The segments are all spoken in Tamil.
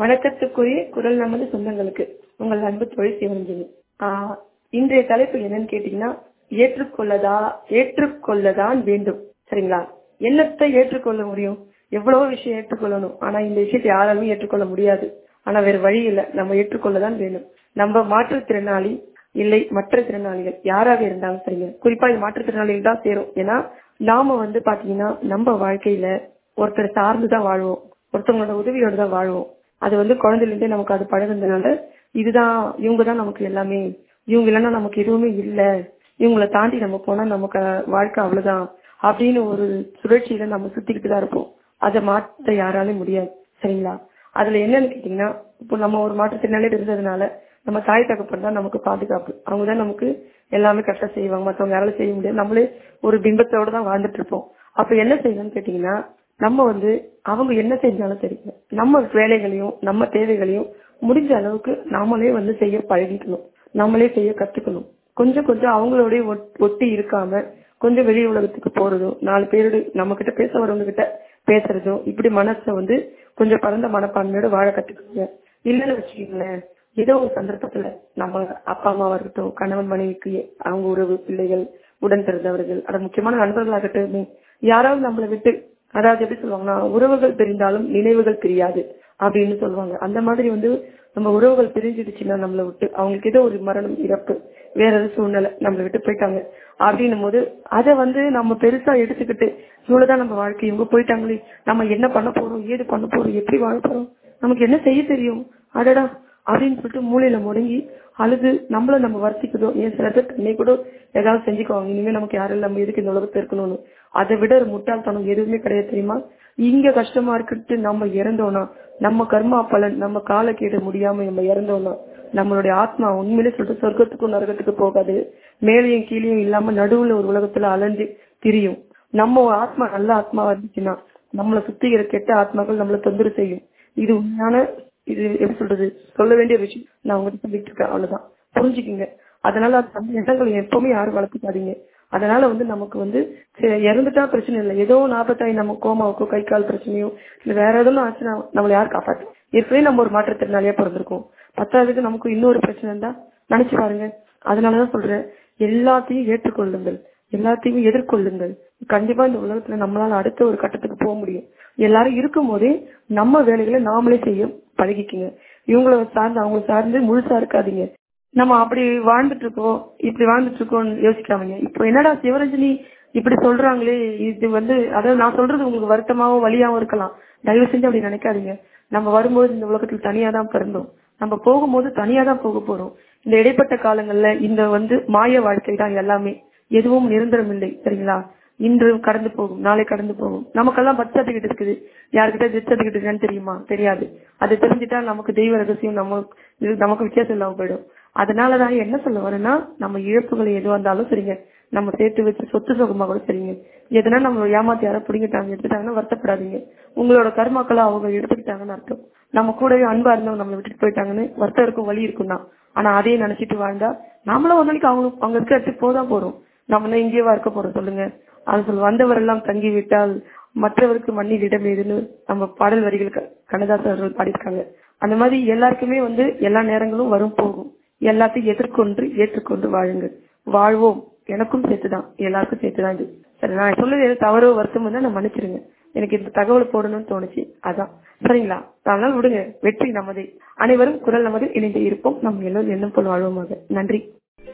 வணக்கத்துக்குரிய குரல் நமது சொந்தங்களுக்கு உங்கள் அன்பு தொழில் சிவரஞ்சனி ஆஹ் இன்றைய தலைப்பு என்னன்னு கேட்டீங்கன்னா ஏற்றுக்கொள்ளதா ஏற்றுக்கொள்ளதான் வேண்டும் சரிங்களா என்னத்தை ஏற்றுக்கொள்ள முடியும் எவ்வளவோ விஷயம் ஏற்றுக்கொள்ளணும் ஆனா இந்த விஷயத்தை யாராலும் ஏற்றுக்கொள்ள முடியாது ஆனா வேற வழி இல்லை நம்ம ஏற்றுக்கொள்ளதான் வேண்டும் நம்ம மாற்றுத்திறனாளி இல்லை மற்ற திறனாளிகள் யாராக இருந்தாலும் சரிங்க குறிப்பா இது மாற்றுத்திறனாளிகள் தான் சேரும் ஏன்னா நாம வந்து பாத்தீங்கன்னா நம்ம வாழ்க்கையில ஒருத்தர் சார்ந்துதான் வாழ்வோம் ஒருத்தவங்களோட உதவியோட தான் வாழ்வோம் அது வந்து குழந்தைல இருந்தே நமக்கு அது பழகுனதுனால இதுதான் இவங்க தான் நமக்கு எல்லாமே இவங்க இல்லைன்னா நமக்கு எதுவுமே இல்ல இவங்கள தாண்டி நம்ம போனா நமக்கு வாழ்க்கை அவ்வளவுதான் அப்படின்னு ஒரு சுழற்சியில நம்ம சுத்திக்கிட்டு தான் இருப்போம் அதை மாற்ற யாராலையும் முடியாது சரிங்களா அதுல என்னன்னு கேட்டீங்கன்னா இப்போ நம்ம ஒரு மாற்றுத்திறனாலே இருந்ததுனால நம்ம தாய் தகப்பன் தான் நமக்கு பாதுகாப்பு அவங்க தான் நமக்கு எல்லாமே கரெக்டா செய்வாங்க மத்தவங்க யாராலும் செய்ய முடியாது நம்மளே ஒரு பிம்பத்தோட தான் வாழ்ந்துட்டு இருப்போம் அப்ப என்ன செய்யணும்னு கேட்டீங்கன்னா நம்ம வந்து அவங்க என்ன செஞ்சாலும் சரிங்க நம்ம வேலைகளையும் நம்ம தேவைகளையும் முடிஞ்ச அளவுக்கு நாமளே வந்து செய்ய பழகிக்கணும் நம்மளே செய்ய கத்துக்கணும் கொஞ்சம் கொஞ்சம் அவங்களோடய ஒட்டி இருக்காம கொஞ்சம் வெளி உலகத்துக்கு போறதும் நாலு பேரோட நம்ம கிட்ட பேச வரவங்க கிட்ட பேசுறதும் இப்படி மனசை வந்து கொஞ்சம் பரந்த மனப்பான்மையோட வாழ கத்துக்கணுங்க இல்லைன்னு வச்சுக்கீங்களேன் ஏதோ ஒரு சந்தர்ப்பத்துல நம்ம அப்பா அம்மாவா இருக்கட்டும் கணவன் மனைவிக்கு அவங்க உறவு பிள்ளைகள் உடன் பிறந்தவர்கள் அது முக்கியமான நண்பர்களாகட்டும் யாராவது நம்மளை விட்டு அதாவது எப்படி சொல்லுவாங்கன்னா உறவுகள் பிரிந்தாலும் நினைவுகள் பிரியாது அப்படின்னு சொல்லுவாங்க அந்த மாதிரி வந்து நம்ம உறவுகள் பிரிஞ்சிடுச்சுன்னா நம்மளை விட்டு அவங்களுக்கு ஏதோ ஒரு மரணம் இறப்பு வேற ஏதாவது சூழ்நிலை நம்மளை விட்டு போயிட்டாங்க அப்படின்னும் போது அதை வந்து நம்ம பெருசா எடுத்துக்கிட்டு இவ்வளவுதான் நம்ம வாழ்க்கை இவங்க போயிட்டாங்களே நம்ம என்ன பண்ண போறோம் ஏது பண்ண போறோம் எப்படி வாழ போறோம் நமக்கு என்ன செய்ய தெரியும் அடடா அப்படின்னு சொல்லிட்டு மூளையில முடங்கி அழுது நம்மள நம்ம வருத்திக்குதோ ஏன் சில பேர் தன்னை கூட ஏதாவது செஞ்சுக்குவாங்க இனிமே நமக்கு யாரும் நம்ம எதுக்கு இந்த உலகத்துல இருக்கணும்னு அதை விட ஒரு முட்டாள்தனம் எதுவுமே கிடையாது தெரியுமா இங்க கஷ்டமா இருக்குட்டு நம்ம இறந்தோம்னா நம்ம கர்மா பலன் நம்ம காலை கேட முடியாம நம்ம இறந்தோம்னா நம்மளுடைய ஆத்மா உண்மையிலே சொல்லிட்டு சொர்க்கத்துக்கும் நரகத்துக்கு போகாது மேலையும் கீழையும் இல்லாம நடுவுல ஒரு உலகத்துல அலைஞ்சு திரியும் நம்ம ஆத்மா நல்ல ஆத்மாவா இருந்துச்சுன்னா நம்மளை சுத்தி இருக்கிற கெட்ட ஆத்மாக்கள் நம்மளை தொந்தரவு செய்யும் இது உண்மையான இது எப்படி சொல்றது சொல்ல வேண்டிய விஷயம் நான் உங்ககிட்ட சொல்லிட்டு இருக்கேன் அவ்வளவுதான் புரிஞ்சுக்கிங்க அதனால அந்த எண்ணங்களை எப்பவுமே யாரும் வளர்த்துக்காதீங்க அதனால வந்து நமக்கு வந்து இறந்துட்டா பிரச்சனை இல்லை ஏதோ நாற்பத்தாய் நம்ம கோமாவுக்கோ கை கால் பிரச்சனையோ இல்ல வேற எதுவும் ஆச்சுன்னா நம்மளை யார் காப்பாற்று ஏற்கனவே நம்ம ஒரு மாற்றத்திறனாளியா பிறந்திருக்கோம் பத்தாவதுக்கு நமக்கு இன்னொரு பிரச்சனை இருந்தா நினைச்சு பாருங்க அதனாலதான் சொல்றேன் எல்லாத்தையும் ஏற்றுக்கொள்ளுங்கள் எல்லாத்தையும் எதிர்கொள்ளுங்கள் கண்டிப்பா இந்த உலகத்துல நம்மளால அடுத்த ஒரு கட்டத்துக்கு போக முடியும் எல்லாரும் இருக்கும் போதே நம்ம வேலைகளை நாமளே செய்ய பழகிக்குங்க இவங்கள சார்ந்து அவங்கள சார்ந்து முழுசா இருக்காதீங்க நம்ம அப்படி வாழ்ந்துட்டு இருக்கோம் இப்படி வாழ்ந்துட்டு இருக்கோம்னு யோசிக்காமங்க இப்போ என்னடா சிவரஞ்சனி இப்படி சொல்றாங்களே இது வந்து அதாவது நான் சொல்றது உங்களுக்கு வருத்தமாவும் வழியாவும் இருக்கலாம் தயவு செஞ்சு அப்படி நினைக்காதீங்க நம்ம வரும்போது இந்த உலகத்துல தனியா தான் பிறந்தோம் நம்ம போகும்போது தனியா தான் போக போறோம் இந்த இடைப்பட்ட காலங்கள்ல இந்த வந்து மாய வாழ்க்கை தான் எல்லாமே எதுவும் நிரந்தரம் இல்லை சரிங்களா இன்று கடந்து போகும் நாளை கடந்து போகும் நமக்கெல்லாம் பர்த் சர்டிபிகேட் இருக்குது யாருக்கிட்ட டெத் சர்டிபிகேட் இருக்கான்னு தெரியுமா தெரியாது அது தெரிஞ்சுட்டா நமக்கு தெய்வ ரகசியம் நம்ம நமக்கு வித்தியாசம் இல்லாம போயிடும் அதனாலதான் என்ன சொல்ல வரேன்னா நம்ம இழப்புகளை எதுவா இருந்தாலும் சரிங்க நம்ம சேர்த்து வச்சு சொத்து சுகமா கூட சரிங்க எதனா நம்ம ஏமாத்தி யாரும் பிடிங்கிட்டாங்க எடுத்துட்டாங்கன்னா வருத்தப்படாதீங்க உங்களோட கர்மாக்களை அவங்க எடுத்துக்கிட்டாங்கன்னு அர்த்தம் நம்ம கூடவே அன்பா இருந்தவங்க நம்மளை விட்டுட்டு போயிட்டாங்கன்னு வருத்தம் இருக்கும் வழி இருக்கும் தான் ஆனா அதையே நினைச்சிட்டு வாழ்ந்தா நம்மளும் ஒரு நாளைக்கு அவங்க அவங்க இருக்க இடத்துக்கு போதான் போறோம் நம்ம இங்கேவா இருக்க போறோம் சொல்லுங்க அது சொல் வந்தவர் எல்லாம் தங்கி விட்டால் மற்றவருக்கு மண்ணில் இடம் ஏதுன்னு நம்ம பாடல் வரிகள் கண்ணதாசன் அவர்கள் பாடியிருக்காங்க அந்த மாதிரி எல்லாருக்குமே வந்து எல்லா நேரங்களும் வரும் போகும் எல்லாத்தையும் எதிர்கொண்டு ஏற்றுக்கொண்டு வாழுங்கள் வாழ்வோம் எனக்கும் சேர்த்துதான் எல்லாருக்கும் சேர்த்துதான் இது சரி நான் சொல்லுது எது தவறோ வருத்தம் தான் நான் மன்னிச்சிருங்க எனக்கு இந்த தகவல் போடணும்னு தோணுச்சு அதான் சரிங்களா அதனால விடுங்க வெற்றி நமதே அனைவரும் குரல் நமது இணைந்து இருப்போம் நம்ம எல்லோரும் எண்ணம் போல் வாழ்வோமாக நன்றி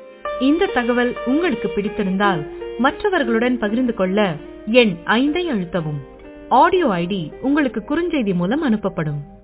இந்த தகவல் உங்களுக்கு பிடித்திருந்தால் மற்றவர்களுடன் பகிர்ந்து கொள்ள எண் ஐந்தை அழுத்தவும் ஆடியோ ஐடி உங்களுக்கு குறுஞ்செய்தி மூலம் அனுப்பப்படும்